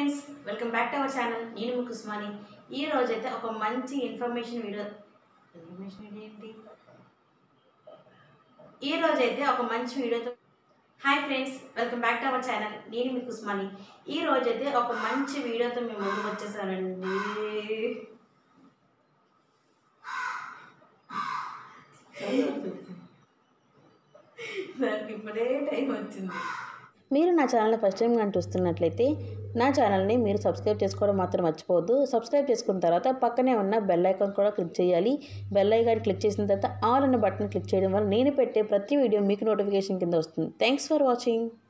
friends welcome back to our channel నేను మీ కుస్మాని ఈ రోజు అయితే ఒక మంచి ఇన్ఫర్మేషన్ వీడియో ఇన్ఫర్మేషన్ వీడియో ఏంటి ఈ రోజు అయితే ఒక మంచి వీడియోతో hi friends welcome back to our channel నేను మీ కుస్మాని ఈ రోజు అయితే ఒక మంచి వీడియోతో మేము ముందుకు వచ్చేసానండి దానికి ఇప్పుడే టైం వచ్చింది మీరు నా ఛానల్ని ఫస్ట్ టైం కానీ చూస్తున్నట్లయితే నా ఛానల్ని మీరు సబ్స్క్రైబ్ చేసుకోవడం మాత్రం మర్చిపోవద్దు సబ్స్క్రైబ్ చేసుకున్న తర్వాత పక్కనే ఉన్న బెల్ ఐకాన్ కూడా క్లిక్ చేయాలి బెల్ ఐకాన్ క్లిక్ చేసిన తర్వాత ఆల్ అన్న బటన్ క్లిక్ చేయడం వల్ల నేను పెట్టే ప్రతి వీడియో మీకు నోటిఫికేషన్ కింద వస్తుంది థ్యాంక్స్ ఫర్ వాచింగ్